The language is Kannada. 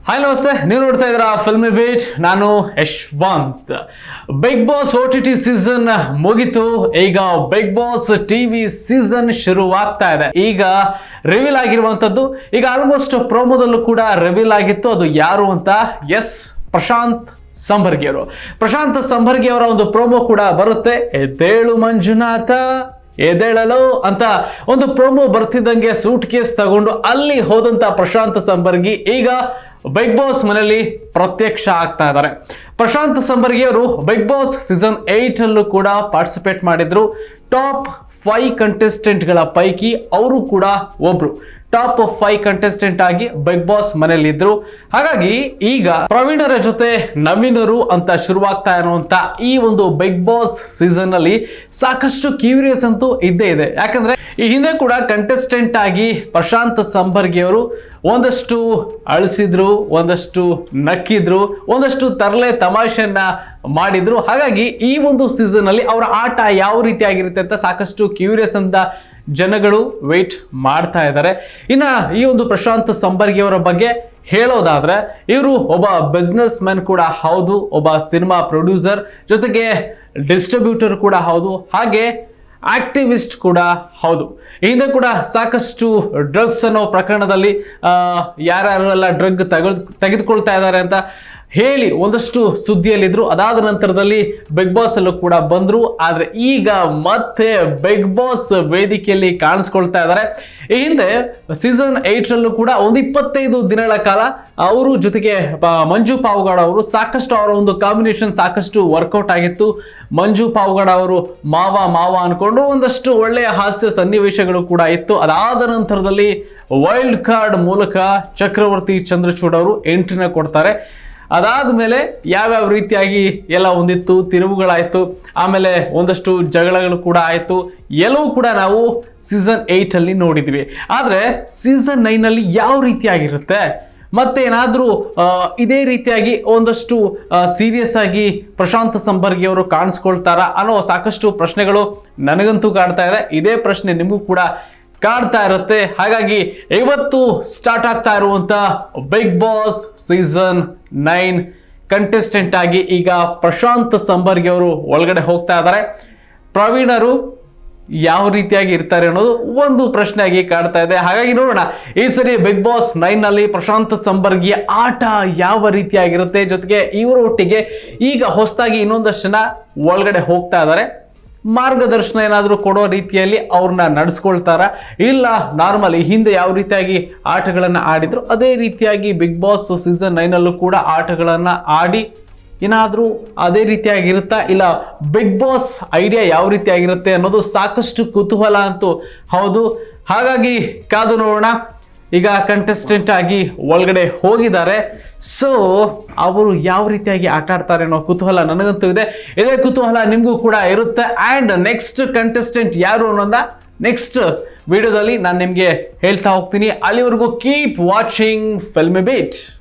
ಹಾಯ್ ನಮಸ್ತೆ ನೀವು ನೋಡ್ತಾ ಇದ್ದೀರಾ ಫಿಲ್ಮಿ ಬೀಟ್ ನಾನು Yashwanth Bigg Boss O T T season ಮುಗಿತು ಈಗ ಬಿಗ್ ಬಾಸ್ ಟಿವಿ ಸೀಸನ್ ಶುರುವಾಗ್ತಾ ಇದೆ ಈಗ ರಿವೀಲ್ ಆಗಿರುವಂತದ್ದು ಈಗ ಆಲ್ಮೋಸ್ಟ್ ಪ್ರೋಮೋದಲ್ಲೂ ಕೂಡ ರಿವೀಲ್ ಆಗಿತ್ತು ಅದು ಯಾರು ಅಂತ ಎಸ್ ಪ್ರಶಾಂತ್ ಸಂಬರ್ಗಿ ಅವರು ಪ್ರಶಾಂತ್ ಸಂಬರ್ಗಿ ಅವರ ಒಂದು ಪ್ರೋಮೋ ಕೂಡ ಬರುತ್ತೆ ಎದ್ದೇಳು ಮಂಜುನಾಥ ಎದ್ದೇಳಲು ಅಂತ ಒಂದು ಪ್ರೋಮೋ ಬರ್ತಿದ್ದಂಗೆ ಸೂಟ್ ಕೇಸ್ ತಗೊಂಡು ಅಲ್ಲಿ ಹೋದಂತ ಪ್ರಶಾಂತ್ ಸಂಬರ್ಗಿ ಈಗ ಬಿಗ್ ಬಾಸ್ ಮನೆಯಲ್ಲಿ ಪ್ರತ್ಯಕ್ಷ ಆಗ್ತಾ ಇದ್ದಾರೆ ಪ್ರಶಾಂತ್ ಸಂಬರ್ಗಿ ಅವರು ಬಿಗ್ ಬಾಸ್ ಸೀಸನ್ ಏಟ್ ಅಲ್ಲೂ ಕೂಡ ಪಾರ್ಟಿಸಿಪೇಟ್ ಮಾಡಿದ್ರು ಟಾಪ್ ಫೈವ್ ಕಂಟೆಸ್ಟೆಂಟ್ಗಳ ಪೈಕಿ ಅವರು ಕೂಡ ಒಬ್ರು ಟಾಪ್ ಫೈವ್ ಕಂಟೆಸ್ಟೆಂಟ್ ಆಗಿ ಬಿಗ್ ಬಾಸ್ ಮನೆಯಲ್ಲಿದ್ರು ಹಾಗಾಗಿ ಈಗ ಪ್ರವೀಣರ ಜೊತೆ ನವೀನರು ಅಂತ ಶುರುವಾಗ್ತಾ ಇರುವಂತ ಈ ಒಂದು ಬಿಗ್ ಬಾಸ್ ಸೀಸನ್ ಅಲ್ಲಿ ಸಾಕಷ್ಟು ಕ್ಯೂರಿಯಸ್ ಅಂತೂ ಇದ್ದೇ ಇದೆ ಯಾಕಂದ್ರೆ ಈ ಹಿಂದೆ ಕೂಡ ಕಂಟೆಸ್ಟೆಂಟ್ ಆಗಿ ಪ್ರಶಾಂತ್ ಸಂಬರ್ಗಿ ಅವರು ಒಂದಷ್ಟು ಅಳಿಸಿದ್ರು ಒಂದಷ್ಟು ನಕ್ಕಿದ್ರು ಒಂದಷ್ಟು ತರಲೆ ತಮಾಷೆಯನ್ನ ಮಾಡಿದ್ರು ಹಾಗಾಗಿ ಈ ಒಂದು ಸೀಸನ್ ಅಲ್ಲಿ ಅವರ ಆಟ ಯಾವ ರೀತಿಯಾಗಿರುತ್ತೆ ಅಂತ ಸಾಕಷ್ಟು ಕ್ಯೂರಿಯಸ್ ಅಂತ ಜನಗಳು ವೇಟ್ ಮಾಡ್ತಾ ಇದ್ದಾರೆ ಇನ್ನ ಈ ಒಂದು ಪ್ರಶಾಂತ್ ಸಂಬರ್ಗಿ ಅವರ ಬಗ್ಗೆ ಹೇಳೋದಾದ್ರೆ ಇವರು ಒಬ್ಬ ಬಿಸ್ನೆಸ್ ಮ್ಯಾನ್ ಕೂಡ ಹೌದು ಒಬ್ಬ ಸಿನಿಮಾ ಪ್ರೊಡ್ಯೂಸರ್ ಜೊತೆಗೆ ಡಿಸ್ಟ್ರಿಬ್ಯೂಟರ್ ಕೂಡ ಹೌದು ಹಾಗೆ ಆಕ್ಟಿವಿಸ್ಟ್ ಕೂಡ ಹೌದು ಈ ಹಿಂದೆ ಕೂಡ ಸಾಕಷ್ಟು ಡ್ರಗ್ಸ್ ಅನ್ನೋ ಪ್ರಕರಣದಲ್ಲಿ ಆ, ಯಾರ್ಯಾರೆಲ್ಲ ಡ್ರಗ್ ತಗೊಳ್ ತೆಗೆದುಕೊಳ್ತಾ ಇದ್ದಾರೆ ಅಂತ ಹೇಳಿ ಒಂದಷ್ಟು ಸುದ್ದಿಯಲ್ಲಿದ್ರು ಅದಾದ ನಂತರದಲ್ಲಿ ಬಿಗ್ ಬಾಸ್ ಅಲ್ಲೂ ಕೂಡ ಬಂದ್ರು ಆದ್ರೆ ಈಗ ಮತ್ತೆ ಬಿಗ್ ಬಾಸ್ ವೇದಿಕೆಯಲ್ಲಿ ಕಾಣಿಸ್ಕೊಳ್ತಾ ಇದ್ದಾರೆ ಈ ಹಿಂದೆ ಸೀಸನ್ ಏಟ್ ಅಲ್ಲೂ ಕೂಡ ಒಂದು ಇಪ್ಪತ್ತೈದು ದಿನಗಳ ಕಾಲ ಅವರು ಜೊತೆಗೆ ಪ- ಮಂಜು ಪಾವುಗಾಡ ಅವರು ಸಾಕಷ್ಟು ಅವರ ಒಂದು ಕಾಂಬಿನೇಷನ್ ಸಾಕಷ್ಟು ವರ್ಕೌಟ್ ಆಗಿತ್ತು ಮಂಜು ಪಾವುಗಾಡ ಅವರು ಮಾವ ಮಾವ ಅನ್ಕೊಂಡು ಒಂದಷ್ಟು ಒಳ್ಳೆಯ ಹಾಸ್ಯ ಸನ್ನಿವೇಶಗಳು ಕೂಡ ಇತ್ತು ಅದಾದ ನಂತರದಲ್ಲಿ ವೈಲ್ಡ್ ಕಾರ್ಡ್ ಮೂಲಕ ಚಕ್ರವರ್ತಿ ಚಂದ್ರಚೂಡ್ ಅವರು ಎಂಟ್ರಿನ ಕೊಡ್ತಾರೆ ಅದಾದ್ಮೇಲೆ ಯಾವ್ಯಾವ ರೀತಿಯಾಗಿ ಎಲ್ಲ ಒಂದಿತ್ತು ತಿರುವುಗಳಾಯ್ತು ಆಮೇಲೆ ಒಂದಷ್ಟು ಜಗಳಗಳು ಕೂಡ ಆಯ್ತು ಎಲ್ಲವೂ ಕೂಡ ನಾವು ಸೀಸನ್ ಏಟ್ ಅಲ್ಲಿ ನೋಡಿದ್ವಿ ಆದ್ರೆ ಸೀಸನ್ ನೈನ್ ಅಲ್ಲಿ ಯಾವ ರೀತಿಯಾಗಿರುತ್ತೆ ಮತ್ತೇನಾದ್ರೂ ಆ, ಇದೇ ರೀತಿಯಾಗಿ ಒಂದಷ್ಟು ಸೀರಿಯಸ್ ಆಗಿ ಪ್ರಶಾಂತ್ ಸಂಬರ್ಗಿ ಅವರು ಕಾಣಿಸ್ಕೊಳ್ತಾರ ಅನ್ನೋ ಸಾಕಷ್ಟು ಪ್ರಶ್ನೆಗಳು ನನಗಂತೂ ಕಾಡ್ತಾ ಇದೆ ಇದೇ ಪ್ರಶ್ನೆ ನಿಮಗೂ ಕೂಡ ಕಾಡ್ತಾ ಇರುತ್ತೆ ಹಾಗಾಗಿ ಇವತ್ತು ಸ್ಟಾರ್ಟ್ ಆಗ್ತಾ ಇರುವಂತ Bigg Boss season nine contestant ಆಗಿ ಈಗ ಪ್ರಶಾಂತ್ ಸಂಬರ್ಗಿ ಅವರು ಒಳಗಡೆ ಹೋಗ್ತಾ ಇದ್ದಾರೆ ಪ್ರವೀಣರು ಯಾವ ರೀತಿಯಾಗಿ ಇರ್ತಾರೆ ಅನ್ನೋದು ಒಂದು ಪ್ರಶ್ನೆಯಾಗಿ ಕಾಡ್ತಾ ಇದೆ ಹಾಗಾಗಿ ನೋಡೋಣ ಈ ಸರಿ ಬಿಗ್ ಬಾಸ್ ನೈನ್ ನಲ್ಲಿ ಪ್ರಶಾಂತ್ ಸಂಬರ್ಗಿಯ ಆಟ ಯಾವ ರೀತಿಯಾಗಿರುತ್ತೆ ಜೊತೆಗೆ ಇವರ ಒಟ್ಟಿಗೆ ಈಗ ಹೊಸದಾಗಿ ಇನ್ನೊಂದಷ್ಟು ಜನ ಒಳಗಡೆ ಹೋಗ್ತಾ ಇದ್ದಾರೆ ಮಾರ್ಗದರ್ಶನ ಏನಾದರೂ ಕೊಡೋ ರೀತಿಯಲ್ಲಿ ಅವ್ರನ್ನ ನಡೆಸ್ಕೊಳ್ತಾರ ಇಲ್ಲ ನಾರ್ಮಲ್ ಈ ಹಿಂದೆ ಯಾವ ರೀತಿಯಾಗಿ ಆಟಗಳನ್ನ ಆಡಿದ್ರು ಅದೇ ರೀತಿಯಾಗಿ ಬಿಗ್ ಬಾಸ್ ಸೀಸನ್ ನೈನಲ್ಲೂ ಕೂಡ ಆಟಗಳನ್ನ ಆಡಿ ಏನಾದರೂ ಅದೇ ರೀತಿಯಾಗಿರುತ್ತಾ ಇಲ್ಲ ಬಿಗ್ ಬಾಸ್ ಐಡಿಯಾ ಯಾವ ರೀತಿಯಾಗಿರುತ್ತೆ ಅನ್ನೋದು ಸಾಕಷ್ಟು ಕುತೂಹಲ ಅಂತೂ ಹೌದು ಹಾಗಾಗಿ ಕಾದು ನೋಡೋಣ ಈಗ ಕಂಟೆಸ್ಟೆಂಟ್ ಆಗಿ ಒಳಗಡೆ ಹೋಗಿದ್ದಾರೆ ಸೊ ಅವರು ಯಾವ ರೀತಿಯಾಗಿ ಆಟ ಆಡ್ತಾರೆ ಅನ್ನೋ ಕುತೂಹಲ ನನಗಂತೂ ಇದೆ ಇದೇ ಕುತೂಹಲ ನಿಮಗೂ ಕೂಡ ಇರುತ್ತೆ ಆ್ಯಂಡ್ ನೆಕ್ಸ್ಟ್ ಕಂಟೆಸ್ಟೆಂಟ್ ಯಾರು ಅನ್ನೋದ ನೆಕ್ಸ್ಟ್ ವಿಡಿಯೋದಲ್ಲಿ ನಾನು ನಿಮಗೆ ಹೇಳ್ತಾ ಹೋಗ್ತೀನಿ ಅಲ್ಲಿವರೆಗೂ ಕೀಪ್ ವಾಚಿಂಗ್ ಫಿಲ್ಮಿ ಬೀಟ್